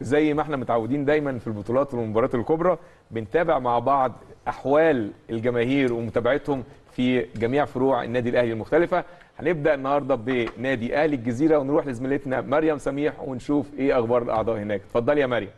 زي ما احنا متعودين دايما في البطولات والمباريات الكبرى بنتابع مع بعض احوال الجماهير ومتابعتهم في جميع فروع النادي الاهلي المختلفه هنبدا النهارده بنادي اهلي الجزيره ونروح لزميلتنا مريم سميح ونشوف ايه اخبار الاعضاء هناك اتفضلي يا مريم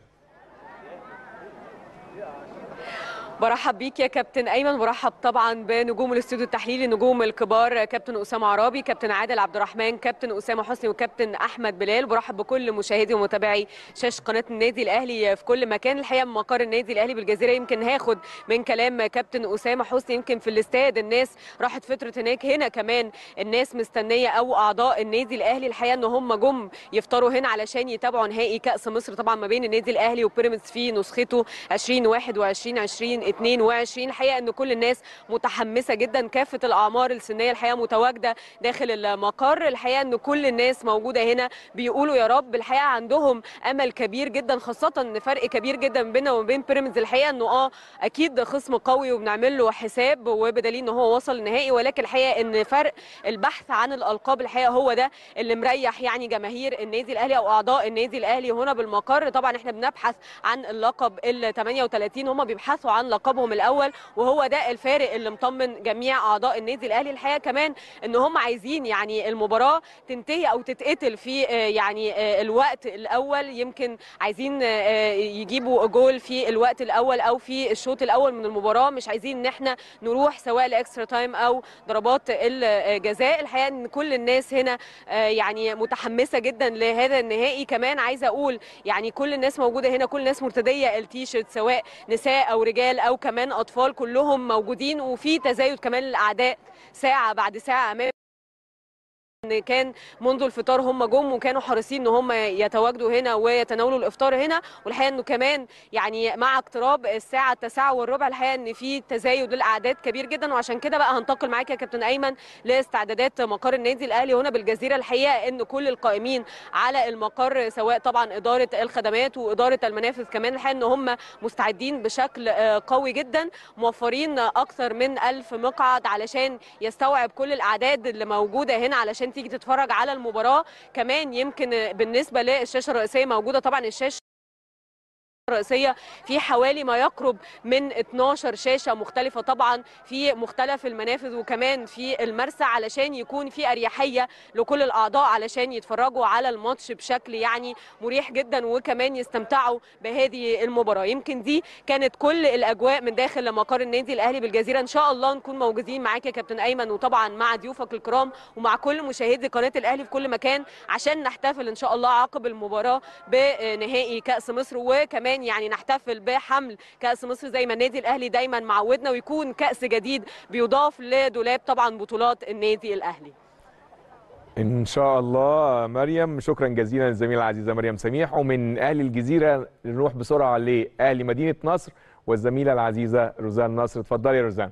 برحب بيك يا كابتن ايمن برحب طبعا بنجوم الاستوديو التحليلي النجوم الكبار كابتن اسامه عرابي كابتن عادل عبد الرحمن كابتن اسامه حسني وكابتن احمد بلال برحب بكل مشاهدي ومتابعي شاشه قناه النادي الاهلي في كل مكان الحقيقه مقر النادي الاهلي بالجزيره يمكن هاخد من كلام كابتن اسامه حسني يمكن في الاستاد الناس راحت فتره هناك هنا كمان الناس مستنيه او اعضاء النادي الاهلي الحقيقه ان هم جم يفطروا هنا علشان يتابعوا نهائي كاس مصر طبعا ما بين النادي الاهلي وبيراميدز في نسخته 2021 20 22 الحقيقه ان كل الناس متحمسه جدا كافه الاعمار السنيه الحقيقه متواجده داخل المقر الحقيقه ان كل الناس موجوده هنا بيقولوا يا رب الحقيقه عندهم امل كبير جدا خاصه ان فرق كبير جدا بيننا وبين بيراميدز الحقيقه انه اه اكيد خصم قوي وبنعمل له حساب وبدليل ان هو وصل النهائي ولكن الحقيقه ان فرق البحث عن الالقاب الحقيقه هو ده اللي مريح يعني جماهير النادي الاهلي او اعضاء النادي الاهلي هنا بالمقر طبعا احنا بنبحث عن اللقب ال 38 هم بيبحثوا عن لقبهم الاول وهو ده الفارق اللي مطمن جميع اعضاء النادي الاهلي الحقيقه كمان ان هم عايزين يعني المباراه تنتهي او تتقتل في يعني الوقت الاول يمكن عايزين يجيبوا جول في الوقت الاول او في الشوط الاول من المباراه مش عايزين ان احنا نروح سواء لاكسترا تايم او ضربات الجزاء الحقيقه ان كل الناس هنا يعني متحمسه جدا لهذا النهائي كمان عايزه اقول يعني كل الناس موجوده هنا كل الناس مرتديه التيشيرت سواء نساء او رجال او كمان اطفال كلهم موجودين وفي تزايد كمان الاعداء ساعه بعد ساعه امام ان كان منذ الفطار هم جم وكانوا حريصين ان هم يتواجدوا هنا ويتناولوا الافطار هنا والحقيقه انه كمان يعني مع اقتراب الساعه 9 والربع الحقيقه ان في تزايد للاعداد كبير جدا وعشان كده بقى هنتقل معاك يا كابتن ايمن لاستعدادات مقر النادي الاهلي هنا بالجزيره الحقيقه ان كل القائمين على المقر سواء طبعا اداره الخدمات واداره المنافذ كمان الحقيقه ان هم مستعدين بشكل قوي جدا موفرين اكثر من 1000 مقعد علشان يستوعب كل الاعداد اللي موجوده هنا علشان تيجي تتفرج على المباراه كمان يمكن بالنسبه للشاشه الرئيسيه موجوده طبعا الشاشه الرئيسيه في حوالي ما يقرب من 12 شاشه مختلفه طبعا في مختلف المنافذ وكمان في المرسى علشان يكون في اريحيه لكل الاعضاء علشان يتفرجوا على الماتش بشكل يعني مريح جدا وكمان يستمتعوا بهذه المباراه يمكن دي كانت كل الاجواء من داخل مقر النادي الاهلي بالجزيره ان شاء الله نكون موجودين معاك يا كابتن ايمن وطبعا مع ضيوفك الكرام ومع كل مشاهدي قناه الاهلي في كل مكان عشان نحتفل ان شاء الله عقب المباراه بنهائي كاس مصر وكمان كمان يعني نحتفل بحمل كاس مصر زي ما النادي الاهلي دايما معودنا ويكون كاس جديد بيضاف لدولاب طبعا بطولات النادي الاهلي ان شاء الله مريم شكرا جزيلا للزميله العزيزه مريم سميح ومن اهل الجزيره نروح بسرعه لاهل مدينه نصر والزميله العزيزه روزان نصر اتفضلي يا روزان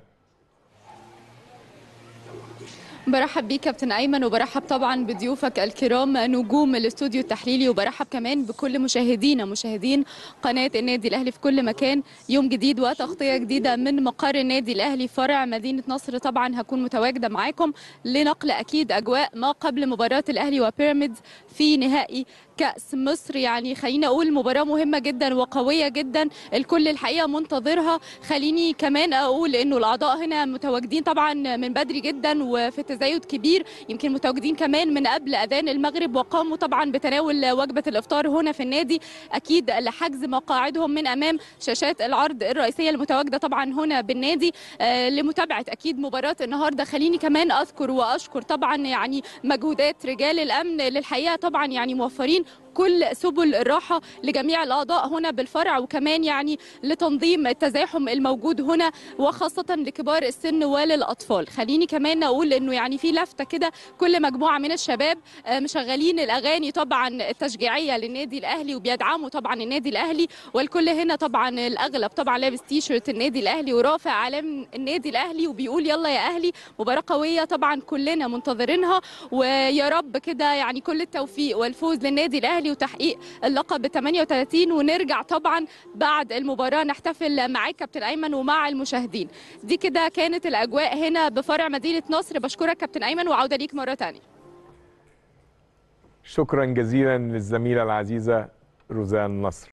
برحب بيك كابتن ايمن وبرحب طبعا بضيوفك الكرام نجوم الاستوديو التحليلي وبرحب كمان بكل مشاهدينا مشاهدين قناه النادي الاهلي في كل مكان يوم جديد وتغطيه جديده من مقر النادي الاهلي فرع مدينه نصر طبعا هكون متواجده معاكم لنقل اكيد اجواء ما قبل مباراه الاهلي وبيراميدز في نهائي كأس مصر يعني خليني أقول مباراة مهمة جدا وقوية جدا الكل الحقيقة منتظرها خليني كمان أقول إنه الأعضاء هنا متواجدين طبعا من بدري جدا وفي تزايد كبير يمكن متواجدين كمان من قبل أذان المغرب وقاموا طبعا بتناول وجبة الإفطار هنا في النادي أكيد لحجز مقاعدهم من أمام شاشات العرض الرئيسية المتواجدة طبعا هنا بالنادي آه لمتابعة أكيد مباراة النهاردة خليني كمان أذكر وأشكر طبعا يعني مجهودات رجال الأمن للحقيقة طبعا يعني موفرين كل سبل الراحة لجميع الأعضاء هنا بالفرع وكمان يعني لتنظيم التزاحم الموجود هنا وخاصة لكبار السن وللأطفال خليني كمان أقول أنه يعني في لفتة كده كل مجموعة من الشباب مشغلين الأغاني طبعا التشجيعية للنادي الأهلي وبيدعموا طبعا النادي الأهلي والكل هنا طبعا الأغلب طبعا لابس تيشيرت النادي الأهلي ورافع علم النادي الأهلي وبيقول يلا يا أهلي مباراة قوية طبعا كلنا منتظرينها ويا رب كده يعني كل التوفيق والفوز للنادي الأهلي الاهلي وتحقيق اللقب ب 38 ونرجع طبعا بعد المباراه نحتفل معاك كابتن ايمن ومع المشاهدين دي كده كانت الاجواء هنا بفرع مدينه نصر بشكرك كابتن ايمن وعوده ليك مره ثانيه شكرا جزيلا للزميله العزيزه روزان نصر